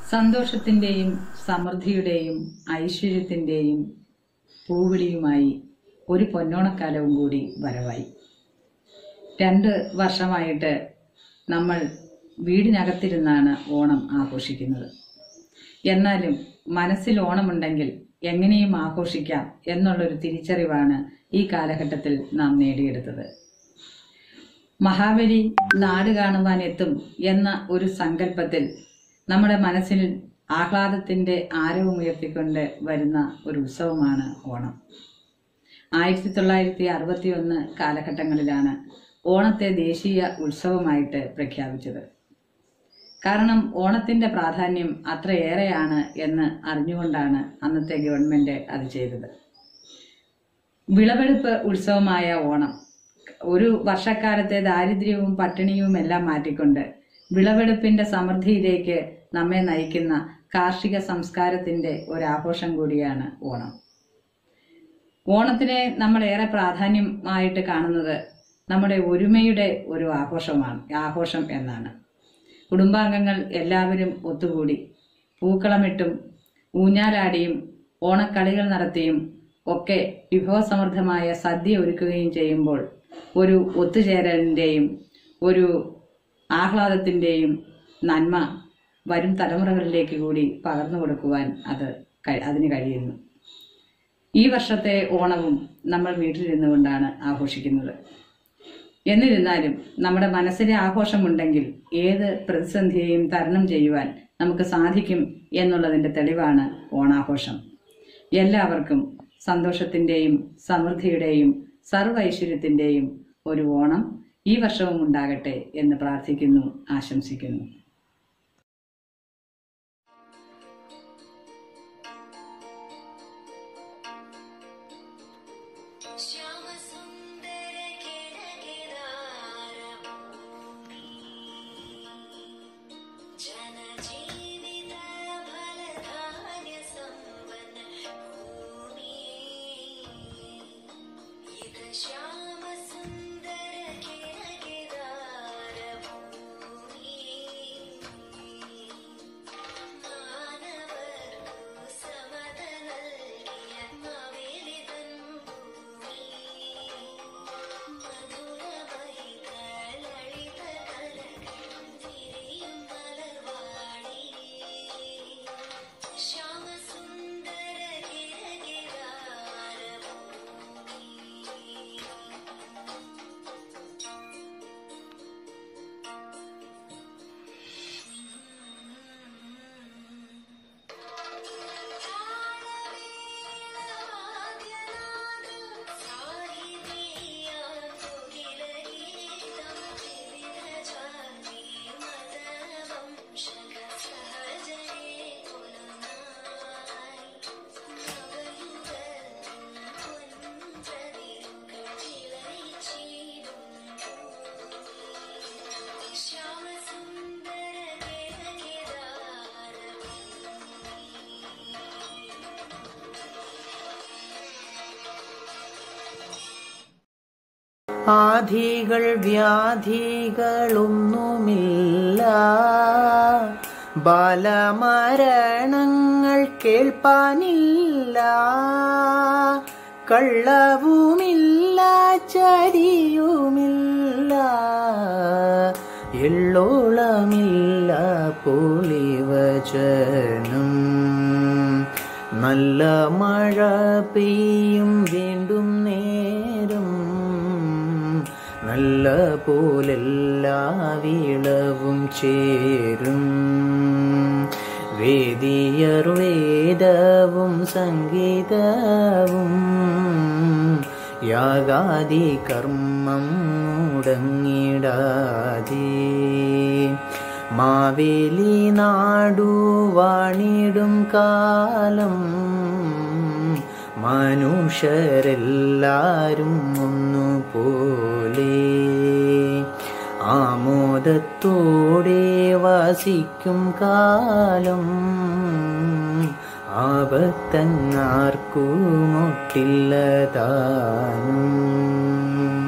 സന്തോഷത്തിന്റെയും സമൃദ്ധിയുടെയും ഐശ്വര്യത്തിന്റെയും പൂവിളിയുമായി ഒരു പൊന്നോണക്കാലവും കൂടി വരവായി രണ്ട് വർഷമായിട്ട് നമ്മൾ വീടിനകത്തിരുന്നാണ് ഓണം ആഘോഷിക്കുന്നത് എന്നാലും മനസ്സിൽ ഓണമുണ്ടെങ്കിൽ എങ്ങനെയും ആഘോഷിക്കാം എന്നുള്ളൊരു തിരിച്ചറിവാണ് ഈ കാലഘട്ടത്തിൽ നാം നേടിയെടുത്തത് മഹാബലി നാട് കാണുവാൻ എത്തും എന്ന ഒരു സങ്കല്പത്തിൽ നമ്മുടെ മനസ്സിൽ ആഹ്ലാദത്തിന്റെ ആരവമുയർത്തിക്കൊണ്ട് വരുന്ന ഒരു ഉത്സവമാണ് ഓണം ആയിരത്തി തൊള്ളായിരത്തി അറുപത്തി ഒന്ന് കാലഘട്ടങ്ങളിലാണ് ഓണത്തെ ദേശീയ ഉത്സവമായിട്ട് പ്രഖ്യാപിച്ചത് കാരണം ഓണത്തിന്റെ പ്രാധാന്യം അത്രയേറെയാണ് എന്ന് അറിഞ്ഞുകൊണ്ടാണ് അന്നത്തെ ഗവൺമെന്റ് അത് ചെയ്തത് വിളവെടുപ്പ് ഉത്സവമായ ഓണം ഒരു വർഷക്കാലത്തെ ദാരിദ്ര്യവും പട്ടിണിയും എല്ലാം മാറ്റിക്കൊണ്ട് വിളവെടുപ്പിന്റെ സമൃദ്ധിയിലേക്ക് നമ്മെ നയിക്കുന്ന കാർഷിക സംസ്കാരത്തിന്റെ ഒരാഘോഷം കൂടിയാണ് ഓണം ഓണത്തിനെ നമ്മൾ ഏറെ പ്രാധാന്യമായിട്ട് കാണുന്നത് നമ്മുടെ ഒരുമയുടെ ഒരു ആഘോഷമാണ് ആഘോഷം എന്നാണ് കുടുംബാംഗങ്ങൾ എല്ലാവരും ഒത്തുകൂടി പൂക്കളമിട്ടും ഊഞ്ഞാലാടിയും ഓണക്കളികൾ നടത്തിയും ഒക്കെ വിഭവസമൃദ്ധമായ സദ്യ ഒരുക്കുകയും ചെയ്യുമ്പോൾ ഒരു ഒത്തുചേരലിൻ്റെയും ഒരു ആഹ്ലാദത്തിൻ്റെയും നന്മ വരും തലമുറകളിലേക്ക് കൂടി പകർന്നു കൊടുക്കുവാൻ അത് കഴി- അതിന് കഴിയുന്നു ഈ വർഷത്തെ ഓണവും നമ്മൾ വീട്ടിലിരുന്നു കൊണ്ടാണ് ആഘോഷിക്കുന്നത് എന്നിരുന്നാലും നമ്മുടെ മനസ്സിലെ ആഘോഷമുണ്ടെങ്കിൽ ഏത് പ്രതിസന്ധിയെയും തരണം ചെയ്യുവാൻ നമുക്ക് സാധിക്കും എന്നുള്ളതിന്റെ തെളിവാണ് ഓണാഘോഷം എല്ലാവർക്കും സന്തോഷത്തിന്റെയും സമൃദ്ധിയുടെയും സർവ്വ ഐശ്വര്യത്തിന്റെയും ഒരു ഓണം ഈ വർഷവും ഉണ്ടാകട്ടെ എന്ന് പ്രാർത്ഥിക്കുന്നു ആശംസിക്കുന്നു श्यामसुन्दर किरकिरारभूमि जनजीवित फलधान्य सम्पन्न भूमि इद श्यामसुन्दर किरकिरारभूमि മാനവർക്കു സമത നൽകിയ മവേലിതൻ ഭൂമി മധുരമൈത ലളിത കലകൾ തിരിയും മലർവാടി ശ്യാമസുന്ദര കിരകിരാരഭൂമി ശ്യാമസുന്ദര ആധികൾ വ്യാധികളൊന്നുമില്ല ബാലമരണങ്ങൾ കേൾപ്പാനില്ല കള്ളവുമില്ല ചരിയുമില്ല എള്ളോളമില്ല പൊളിവചനം നല്ല മഴ പെയ്യും വീണ്ടും നേരം നല്ല പോലെല്ലാ വിളവും ചേരും വേദിയർ വേദവും സംഗീതവും യാഗാദി കർമ്മം മുടങ്ങിടാതെ മാവേലി നാടു വാണിടും കാലം മനുഷ്യരെല്ലാരും ഒന്നുപോലെ ആമോദത്തോടെ വസിക്കും കാലം ആപത്തങ്ങാർക്കുമൊട്ടില്ല താനും